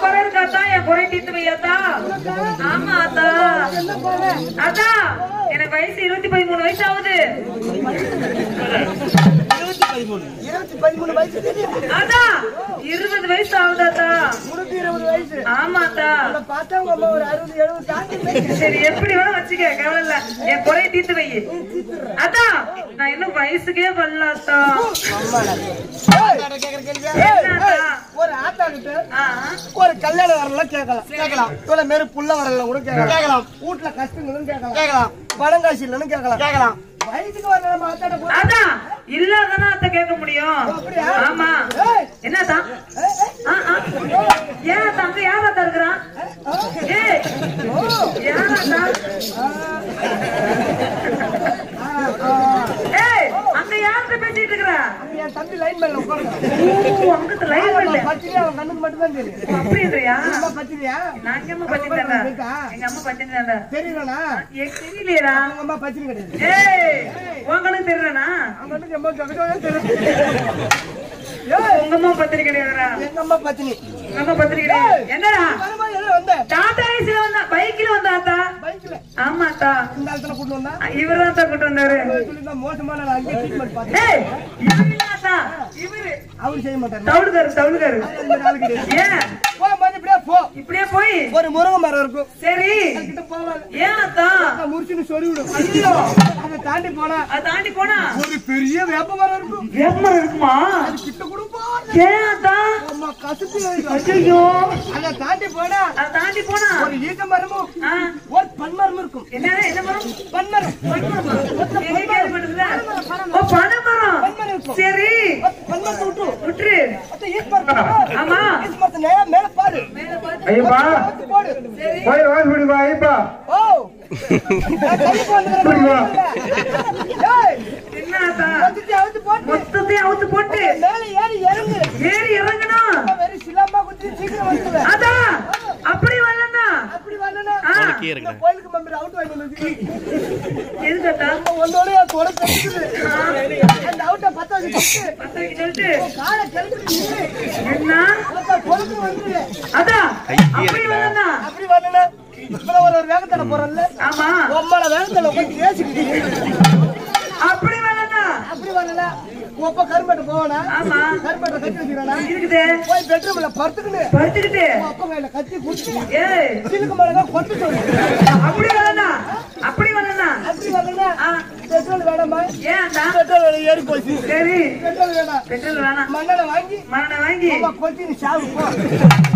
குறை இருக்காத்தா என் குறை தீர்த்து வையாத்தா ஆமா அத்தா அத்தா எனக்கு வயசு இருபத்தி பதிமூணு வயசு ஆகுது இருபத்தி பதிமூணு வயசு தெரியும் அத்தா இருபது வயசு ஆகுது அத்தா முன்னூத்தி இருபது வயசு ஆமா அத்தா உங்களை பார்த்தா உங்க அம்மா ஒரு அறுபது எழுபது தாண்டி போயிருக்கு. சரி எப்படி வேணா வச்சுக்க கவலை இல்ல என் குறைய தீர்த்து வை அத்தா நான் இன்னும் வயசுக்கே வரல அத்தா ஏய், ஏய், ஏய், ஒரு ஆத்தா கிட்ட ஆ, ஒரு கல்யாண வரலாம் கேட்கலாம் கேட்கலாம் இவ்வளவு மாரி புள்ள வரலாம் கூட கேட்கலாம் கேட்கலாம் வீட்டுல கஷ்டங்களும் கேட்கலாம் கேட்கலாம் பணம் காசு இல்லைன்னு கேட்கலாம் கேட்கலாம் வயசுக்கு வரல நம்ம ஆத்தாட்ட போய் அத்தா இல்லாதனா அத்தை கேட்க முடியும் ஆமா ஏய், என்னத்தா ஆ, ஆ. ஏன் அத்தா அங்க யார் அத்தா இருக்கிறான் ஏய் யார் அத்தா ஏய் அங்க யார்கிட்ட பேசிட்டு இருக்கிற அங்க என் தம்பி லைன் மேல உட்காருங்க ஓ அங்கத்து லைன் பண்ணல பத்திரியா அவன் கண்ணுக்கு மட்டும் தான் தெரியும் அப்படின்றியா அம்மா பத்திரியா நான் எங்க அம்மா பத்திரிதாண்டா எங்க அம்மா பத்திரிதாண்டா தெரியலண்ணா எனக்கு தெரியலையேடா அவங்க அம்மா பத்திரி கிடையாது ஏய் உங்களுக்கு தெரியலனா அவங்க கண்ணுக்கு எம்மா ஜகஜோஜா தெரியும் ஏய், உங்க அம்மா பத்திரி கிடையாதுடா எங்க அம்மா பத்தினி உங்க அம்மா பத்திரி கிடையாது என்னடா வருமா எது வந்த டாடா ஏசில வந்தா பைக்ல வந்தாத்தா பைக்ல ஆமாத்தா இந்த இடத்துல கூட்டு வந்தா இவர் தான் தான் கூட்டு வந்தாரு சொல்லிதான் மோசமான நான் அங்கே ட்ரீட்மெண்ட் பார்த்தேன் ஏய் இவரு இல்லாதா இவரு அவரு செய்ய மாட்டாரு தவுடுகாரு தவுடுகாரு இந்த மாதிரி ஆளு கிடையாது ஏன் போ மாதிரி இப்படியே போ இப்படியே போய் ஒரு முருங்கை மரம் இருக்கும் சரி கிட்ட போவாங்க ஏன் அத்தா முடிச்சுன்னு சொல்லி விடும் ஐயோ அதை தாண்டி போனா அதை தாண்டி போனா ஒரு பெரிய வேப்ப மரம் இருக்கும் வேப்பமரம் இருக்குமா அது கிட்ட கூட போகாத. ஏன் அத்தா அம்மா கசுப்பு ஐயோ அதை தாண்டி போனா அதை தாண்டி போனா ஒரு ஈட்ட மரமும் ஆ, ஒரு பன்மரம் இருக்கும் என்ன என்ன மரம் பன்மரம் பனைமரமா? எங்க கேள்விப்பட்டதில்ல? ஓ, பனைமரம். பன்மரம் இருக்கும் சரி பன்மரத்தை விட்டு விட்டுரு அத்தை ஈஸ்ட் மரத்தை ஆமா ஈஸ்ட் மரத்தை நேரா மேல பாடு ஐயப்பா பார்த்து போடு போய் வாசி பிடிப்பா ஐயப்பா ஓ நான் கைக்கு வந்துக்கிறேன். ஏய், என்ன அத்தா? வந்துட்டு அவுத்து போட்டு மொத்தத்தையும் அவுத்து போட்டு மேல ஏறி இறங்கு ஏறி இறங்கணும் வெறும் சிலம்பா குத்தி சீக்கிரம் வந்துடுவேன் அதான் அப்படி வரலன்னா அப்படி வரலனா ஆ, இந்த கோயிலுக்கு மம்பி அவுட் வாங்கி வந்து எதுக்கு அத்தா? ஒன்னோட என் தொலை கட்டுது அந்த அவுட்டை பத்த வச்சு போட்டு பத்த வைக்க சொல்லிட்டு காலை கிளம்பி என்ன பொழுது வந்து அதான் அப்படி வரலன்னா அப்படி வரலனா இப்ப ஒரு ஒரு வேகத்தட போறல்ல ஆமா உம்மள வேகத்தட உட்காந்து பேசிக்கிட்டு அப்படி வரலன்னா அப்படி வரல ஒப்ப கரும்பேட்டை போவானா ஆமா கரும்பேட்டை கட்டி வச்சுக்கிறானா இருக்குது போய் பெட்ரூம்ல படுத்துக்கிட்டு படுத்துக்கிட்டு அப்பா கையில கத்தி குடிச்சு ஏய் சிலுக்கு மேலதான் கொட்டு சொல்லு அப்படி வரலன்னா அப்படி வரலன்னா அப்படி வரலனா ஆ, பெட்ரோல் வேணாமா ஏன் அத்தா? பெட்ரோல் விலை ஏறி போச்சு சரி பெட்ரோல் வேணாம் பெட்ரோல் வேணாம் மண்ணெண்ணை வாங்கி மரணை வாங்கி அம்மா கொத்தி நீ சாவு போ